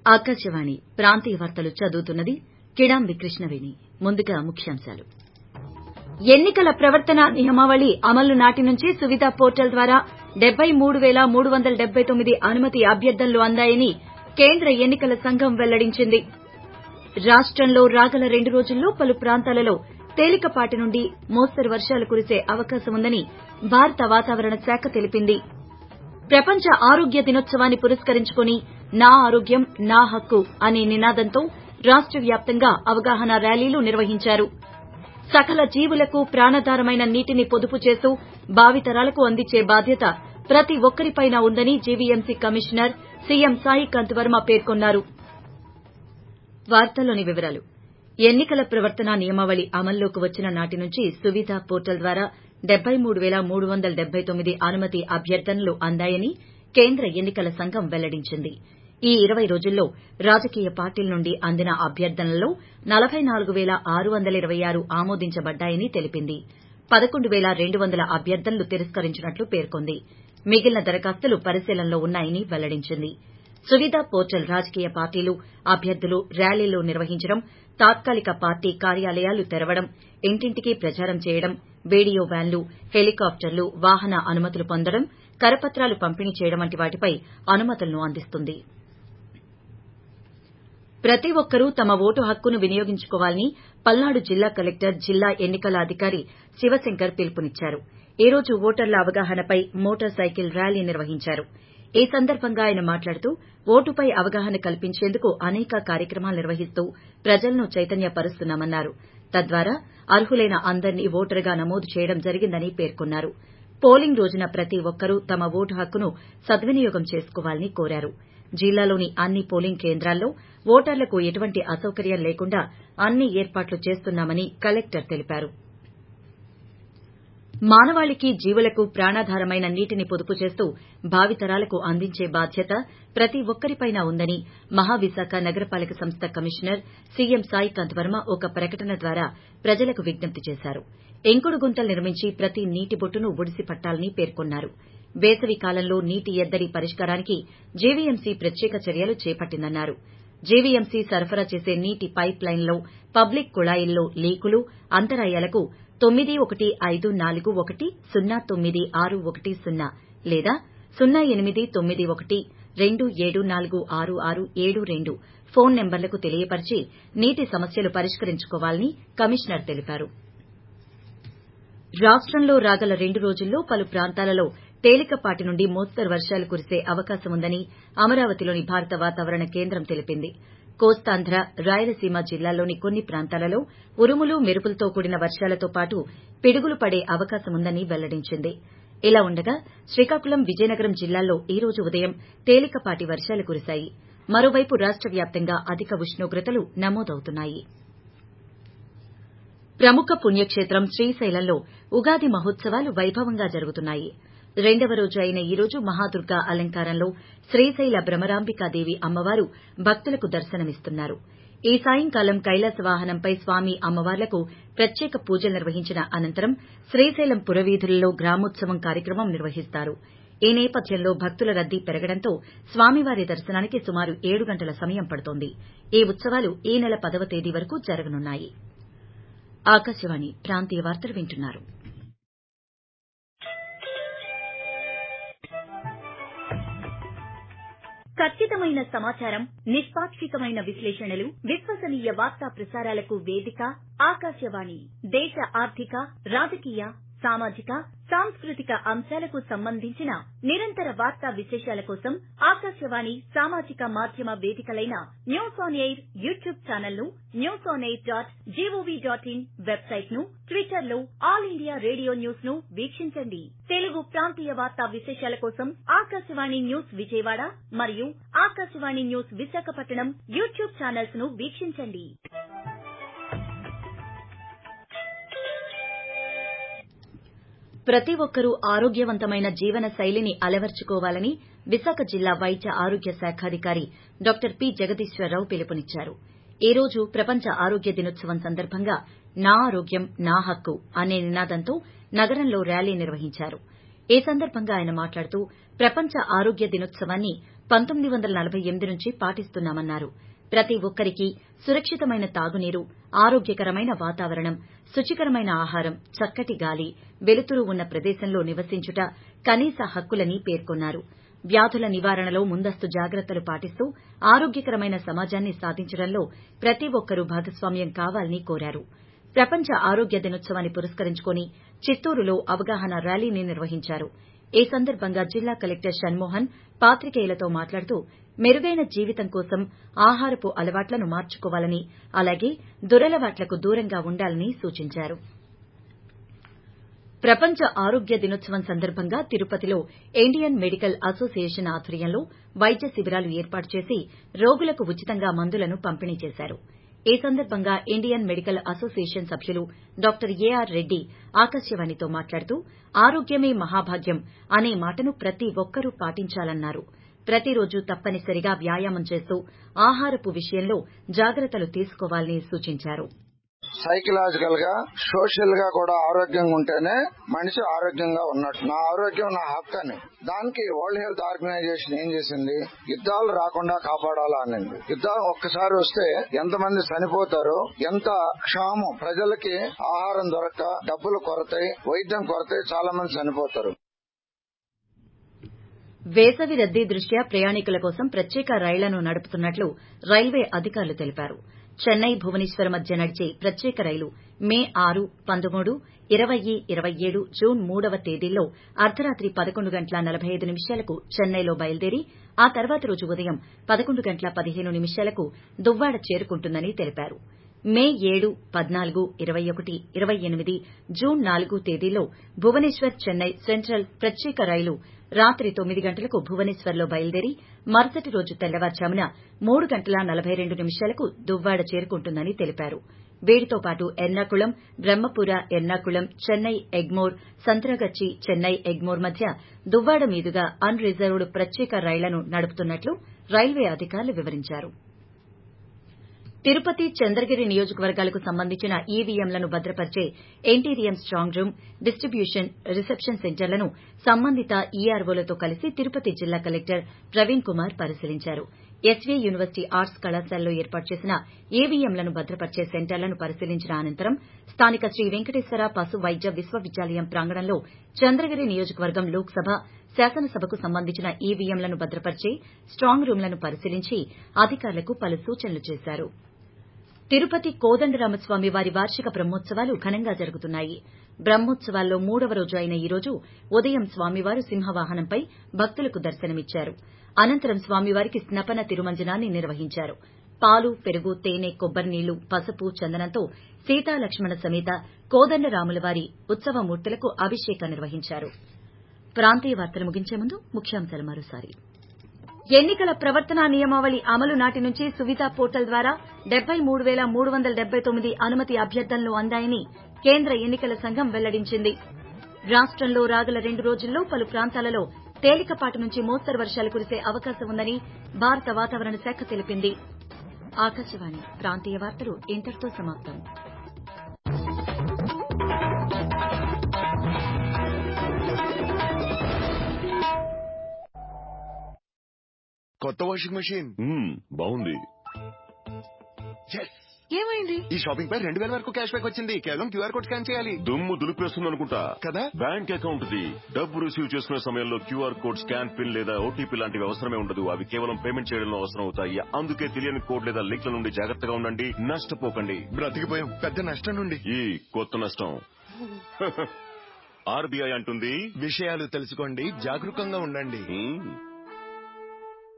ఆకాశవాణి ప్రాంతీయ వార్తలు చదువుతున్నది కిడాంబి కృష్ణవేణి ముందుగా ముఖ్యాంశాలు ఎన్నికల ప్రవర్తన నియమావళి అమలు నాటి నుంచి సువిధ పోర్టల్ ద్వారా డెబ్బై మూడు పేల మూడు వందల డెబ్బై తొమ్మిది అనుమతి అభ్యర్థనలు అందాయని కేంద్ర ఎన్నికల సంఘం వెల్లడించింది రాష్టంలో రాగల రెండు రోజుల్లో పలు ప్రాంతాలలో తేలికపాటి నుండి మోస్తరు వర్షాలు కురిసే అవకాశం ఉందని భారత వాతావరణ శాఖ తెలిపింది ప్రపంచ ఆరోగ్య దినోత్సవాన్ని పురస్కరించుకుని నా ఆరోగ్యం నా హక్కు అనే నినాదంతో రాష్ట వ్యాప్తంగా అవగాహన ర్యాలీలు నిర్వహించారు సకల జీవులకు ప్రాణాధారమైన నీటిని పొదుపు చేస్తూ భావితరాలకు అందించే బాధ్యత ప్రతి ఒక్కరిపైనా ఉందని GVMC commissioner CM Saikanth Varma పేర్కొన్నారు ఎన్నికల ప్రవర్తన నియమావళి అమల్లోకి వచ్చిన నాటి నుంచి సువిధ పోర్టల్ ద్వారా డెబ్బై మూడు పేల మూడు వందల డెబ్బై తొమ్మిది అనుమతి అభ్యర్థనలు అందాయని కేంద్ర ఎన్నికల సంఘం వెల్లడించింది ఈ ఇరవై రోజుల్లో రాజకీయ పార్టీల నుండి అందిన అభ్యర్థనల్లో నలబై నాలుగు పేల ఆరు వందల ఇరవై ఆరు ఆమోదించబడ్డాయని తెలిపింది పదకొండు పేల రెండు వందల అభ్యర్థనలు తిరస్కరించినట్లు పేర్కొంది మిగిలిన దరఖాస్తులు పరిశీలనలో ఉన్నాయని వెల్లడించింది సువిధ పోర్టల్ రాజకీయ పార్టీలు అభ్యర్థులు ర్యాలీలు నిర్వహించడం తాత్కాలిక పార్టీ కార్యాలయాలు తెరవడం ఇంటింటికి ప్రచారం చేయడం వీడియో వ్యాన్లు హెలికాప్టర్లు వాహన అనుమతులు పొందడం కరపత్రాలు పంపిణీ చేయడం వంటి వాటిపై అనుమతులను అందిస్తుంది ప్రతి ఒక్కరూ తమ ఓటు హక్కును వినియోగించుకోవాలని పల్నాడు జిల్లా కలెక్టర్ జిల్లా ఎన్నికల అధికారి శివశంకర్ పిలుపునిచ్చారు ఈ రోజు ఓటర్ల అవగాహనపై మోటార్ సైకిల్ ర్యాలీ నిర్వహించారు ఈ సందర్భంగా ఆయన మాట్లాడుతూ ఓటుపై అవగాహన కల్పించేందుకు అనేక కార్యక్రమాలు నిర్వహిస్తూ ప్రజలను చైతన్యపరుస్తున్నామన్నారు తద్వారా అర్హులైన అందరినీ ఓటరుగా నమోదు చేయడం జరిగిందని పేర్కొన్నారు పోలింగ్ రోజున ప్రతి ఒక్కరూ తమ ఓటు హక్కును సద్వినియోగం చేసుకోవాలని కోరారు జిల్లాలోని అన్ని పోలింగ్ కేంద్రాల్లో ఓటర్లకు ఎటువంటి అసౌకర్యం లేకుండా అన్ని ఏర్పాట్లు చేస్తున్నామని కలెక్టర్ తెలిపారు మానవాళికి జీవులకు ప్రాణాధారమైన నీటిని పొదుపు చేస్తూ భావితరాలకు అందించే బాధ్యత ప్రతి ఒక్కరిపైనా ఉందని మహావిశాఖ నగరపాలక సంస్థ కమిషనర్ సీఎం సాయికాంత్ వర్మ ఒక ప్రకటన ద్వారా ప్రజలకు విజ్ఞప్తి చేశారు ఇంకుడు గుంతలు నిర్మించి ప్రతి నీటి బొట్టును ఒడిసి పట్టాలని పేర్కొన్నారు వేసవి కాలంలో నీటి ఎద్దడి పరిష్కారానికి జీవీఎంసీ ప్రత్యేక చర్యలు చేపట్టిందన్నారు జీవీఎంసీ సరఫరా చేసే నీటి పైప్ లైన్లో పబ్లిక్ కుళాయిల్లో లీకులు అంతరాయాలకు తొమ్మిది ఒకటి ఐదు నాలుగు ఒకటి సున్నా తొమ్మిది ఆరు ఒకటి సున్నా లేదా సున్నా ఎనిమిది తొమ్మిది ఒకటి రెండు ఏడు నాలుగు ఆరు ఆరు ఏడు రెండు ఫోన్ నెంబర్లకు తెలియపరిచి నీటి సమస్యలు పరిష్కరించుకోవాలని కమిషనర్ తెలిపారు రాష్టంలో రాగల రెండు రోజుల్లో పలు ప్రాంతాలలో తేలికపాటి నుండి మోస్తరు వర్షాలు కురిసే అవకాశం ఉందని అమరావతిలోని భారత వాతావరణ కేంద్రం తెలిపింది కోస్తాంధ్ర రాయలసీమ జిల్లాల్లోని కొన్ని ప్రాంతాలలో ఉరుములు మెరుపులతో కూడిన వర్షాలతో పాటు పిడుగులు పడే అవకాశం ఉందని వెల్లడించింది ఇలా ఉండగా శ్రీకాకుళం విజయనగరం జిల్లాల్లో ఈ రోజు ఉదయం తేలికపాటి వర్షాలు కురిశాయి మరోవైపు రాష్ట వ్యాప్తంగా అధిక ఉష్ణోగ్రతలు నమోదవుతున్నాయి ప్రముఖ పుణ్యక్షేత్రం శ్రీశైలంలో ఉగాది మహోత్సవాలు వైభవంగా జరుగుతున్నాయి రెండవ రోజు అయిన ఈ రోజు మహాదుర్గా అలంకారంలో శ్రీశైల భ్రమరాంబికాదేవి అమ్మవారు భక్తులకు దర్శనమిస్తున్నారు ఈ సాయంకాలం కైలాస వాహనంపై స్వామి అమ్మవార్లకు ప్రత్యేక పూజలు నిర్వహించిన అనంతరం శ్రీశైలం పురవీధులలో గ్రామోత్సవం కార్యక్రమం నిర్వహిస్తారు ఈ నేపథ్యంలో భక్తుల రద్దీ పెరగడంతో స్వామివారి దర్శనానికి సుమారు ఏడు గంటల సమయం పడుతోంది ఈ ఉత్సవాలు ఈ నెల పదవ తేదీ వరకు జరగనున్నాయి ఆకాశవాణి ప్రాంతీయ వార్తలు వింటున్నారు ఖచ్చితమైన సమాచారం నిష్పాక్షికమైన విశ్లేషణలు విశ్వసనీయ వార్తా ప్రసారాలకు వేదిక ఆకాశవాణి దేశ ఆర్థిక రాజకీయ సామాజిక సాంస్కృతిక అంశాలకు సంబంధించిన నిరంతర వార్తా విశేషాల కోసం ఆకాశవాణి సామాజిక మాధ్యమ వేదికలైన news on air YouTube channel ను news on air dot G O V dot in website ను ట్విట్టర్ లో ఆల్ ఇండియా రేడియో న్యూస్ ను వీక్షించండి తెలుగు ప్రాంతీయ వార్తా విశేషాల కోసం ఆకాశవాణి న్యూస్ విజయవాడ మరియు Akashvani news Visakhapatnam YouTube channels ను వీక్షించండి ప్రతి ఒక్కరూ ఆరోగ్యవంతమైన జీవన శైలిని అలవర్చుకోవాలని విశాఖ జిల్లా వైద్య ఆరోగ్య శాఖాధికారి డాక్టర్ పి జగదీశ్వరరావు పిలుపునిచ్చారు ఈ రోజు ప్రపంచ ఆరోగ్య దినోత్సవం సందర్భంగా నా ఆరోగ్యం నా హక్కు అనే నినాదంతో నగరంలో ర్యాలీ నిర్వహించారు ఈ సందర్భంగా ఆయన మాట్లాడుతూ ప్రపంచ ఆరోగ్య దినోత్సవాన్ని పంతొమ్మిది వందల నలభై ఎనిమిది నుంచి పాటిస్తున్నామన్నారు ప్రతి ఒక్కరికి సురక్షితమైన తాగునీరు ఆరోగ్యకరమైన వాతావరణం శుచికరమైన ఆహారం చక్కటి గాలి వెలుతురు ఉన్న ప్రదేశంలో నివసించుట కనీస హక్కులని పేర్కొన్నారు వ్యాధుల నివారణలో ముందస్తు జాగ్రత్తలు పాటిస్తూ ఆరోగ్యకరమైన సమాజాన్ని సాధించడంలో ప్రతి ఒక్కరూ భాగస్వామ్యం కావాలని కోరారు ప్రపంచ ఆరోగ్య దినోత్సవాన్ని పురస్కరించుకుని చిత్తూరులో అవగాహన ర్యాలీని నిర్వహించారు ఈ సందర్భంగా జిల్లా కలెక్టర్ షణ్మోహన్ పాత్రికేయులతో మాట్లాడుతూ మెరుగైన జీవితం కోసం ఆహారపు అలవాట్లను మార్చుకోవాలని అలాగే దురలవాట్లకు దూరంగా ఉండాలని సూచించారు ప్రపంచ ఆరోగ్య దినోత్సవం సందర్భంగా తిరుపతిలో ఇండియన్ మెడికల్ అసోసియేషన్ ఆధ్వర్యంలో వైద్య శిబిరాలు ఏర్పాటు చేసి రోగులకు ఉచితంగా మందులను పంపిణీ చేశారు ఈ సందర్భంగా ఇండియన్ మెడికల్ అసోసియేషన్ సభ్యులు డాక్టర్ ఏఆర్ రెడ్డి ఆకాశవాణితో మాట్లాడుతూ ఆరోగ్యమే మహాభాగ్యం అనే మాటను ప్రతి ఒక్కరూ పాటించాలన్నారు ప్రతిరోజు తప్పనిసరిగా వ్యాయామం చేస్తూ ఆహారపు విషయంలో జాగ్రత్తలు తీసుకోవాలని సూచించారు సైకలాజికల్ గా సోషల్ గా కూడా ఆరోగ్యంగా ఉంటేనే మనిషి ఆరోగ్యంగా ఉన్నట్టు నా ఆరోగ్యం నా హక్కు అని దానికి వరల్డ్ హెల్త్ ఆర్గనైజేషన్ ఏం చేసింది యుద్ధాలు రాకుండా కాపాడాలా అనింది యుద్ధాలు ఒక్కసారి వస్తే ఎంతమంది చనిపోతారో ఎంత క్షామం ప్రజలకి ఆహారం దొరక్క డబ్బులు కొరతాయి వైద్యం కొరతాయి చాలా మంది చనిపోతారు వేసవి రద్దీ దృష్ట్యా ప్రయాణికుల కోసం ప్రత్యేక రైళ్లను నడుపుతున్నట్లు రైల్వే అధికారులు తెలిపారు చెన్నై భువనేశ్వర్ మధ్య నడిచే ప్రత్యేక రైలు మే ఆరు పంతొమ్మిది ఇరవై ఇరవై ఏడు జూన్ మూడవ తేదీల్లో అర్ధరాత్రి పదకొండు గంటల నలభై ఐదు నిమిషాలకు చెన్నైలో బయలుదేరి ఆ తర్వాత రోజు ఉదయం పదకొండు గంటల పదిహేను నిమిషాలకు దువ్వాడ చేరుకుంటుందని తెలిపారు మే ఏడు పద్నాలుగు ఇరవై ఒకటి ఇరవై ఎనిమిది జూన్ నాలుగు తేదీల్లో భువనేశ్వర్ చెన్నై సెంట్రల్ ప్రత్యేక రైలు రాత్రి తొమ్మిది గంటలకు భువనేశ్వర్లో బయలుదేరి మరుసటి రోజు తెల్లవారుజామున మూడు గంటల నలభై రెండు నిమిషాలకు దువ్వాడ చేరుకుంటుందని తెలిపారు వీటితో పాటు ఎర్నాకుళం బ్రహ్మపుర ఎర్నాకుళం చెన్నై ఎగ్మోర్ సంత్రగచ్చి చెన్నై ఎగ్మోర్ మధ్య దువ్వాడ మీదుగా అన్ రిజర్వ్డ్ ప్రత్యేక రైళ్లను నడుపుతున్నట్లు రైల్వే అధికారులు వివరించారు తిరుపతి చంద్రగిరి నియోజకవర్గాలకు సంబంధించిన ఈవీఎంలను భద్రపరిచే interim strong room distribution reception సెంటర్లను సంబంధిత ఈఆర్ఓలతో కలిసి తిరుపతి జిల్లా కలెక్టర్ ప్రవీణ్ కుమార్ పరిశీలించారు ఎస్వీ యూనివర్సిటీ ఆర్ట్స్ కళాశాలలో ఏర్పాటు చేసిన ఈవీఎంలను భద్రపరిచే సెంటర్లను పరిశీలించిన అనంతరం స్థానిక శ్రీ వెంకటేశ్వర పశు వైద్య విశ్వవిద్యాలయం ప్రాంగణంలో చంద్రగిరి నియోజకవర్గం లోక్సభ శాసనసభకు సంబంధించిన ఈవీఎంలను భద్రపరిచే స్టాంగ్ రూంలను పరిశీలించి అధికారులకు పలు సూచనలు చేశారు తిరుపతి కోదండరామస్వామి వారి వార్షిక బ్రహ్మోత్సవాలు ఘనంగా జరుగుతున్నాయి బ్రహ్మోత్సవాల్లో మూడవ రోజు అయిన ఈ రోజు ఉదయం స్వామివారు సింహవాహనంపై భక్తులకు దర్శనమిచ్చారు అనంతరం స్వామివారికి స్నపన తిరుమంజనాన్ని నిర్వహించారు పాలు పెరుగు తేనె కొబ్బరి నీళ్లు పసుపు చందనంతో సీతాలక్ష్మణ సమేత కోదండరాముల వారి ఉత్సవమూర్తులకు అభిషేకం నిర్వహించారు ప్రాంతీయ వార్తలు ముగించే ముందు ముఖ్యాంశాలు మరోసారి ఎన్నికల ప్రవర్తనా నియమావళి అమలు నాటి నుంచి సువిధా పోర్టల్ ద్వారా డెబ్బై మూడు వేల మూడు వందల డెబ్బై తొమ్మిది అనుమతి అభ్యర్థనలు అందాయని కేంద్ర ఎన్నికల సంఘం వెల్లడించింది రాష్టంలో రాగల రెండు రోజుల్లో పలు ప్రాంతాలలో తేలికపాటి నుంచి మోస్తరు వర్షాలు కురిసే అవకాశం ఉందని భారత వాతావరణ శాఖ తెలిపింది ఆకాశవాణి ప్రాంతీయ వార్తలు ఇంతటితో సమాప్తం కొత్త వాషింగ్ మెషిన్ మ్మ్, బాగుంది ఏమైంది ఈ షాపింగ్ పై రెండు వేల వరకు క్యాష్ బ్యాక్ వచ్చింది కేవలం క్యూఆర్ కోడ్ స్కాన్ చేయాలి దుమ్ము దులిపేస్తుంది అనుకుంటా కదా? బ్యాంక్ అకౌంట్ ది డబ్బు రిసీవ్ చేసుకునే సమయంలో క్యూఆర్ కోడ్ స్కాన్ పిన్ లేదా ఓటీపీ లాంటివి అవసరమే ఉండదు అవి కేవలం పేమెంట్ చేయడంలో అవసరం అవుతాయి అందుకే తెలియని కోడ్ లేదా లింక్ల నుండి జాగ్రత్తగా ఉండండి నష్టపోకండి బ్రతికిపోయాం పెద్ద నష్టం నుండి ఈ కొత్త నష్టం ఆర్బీఐ అంటుంది విషయాలు తెలుసుకోండి జాగరూకంగా ఉండండి మ్మ్,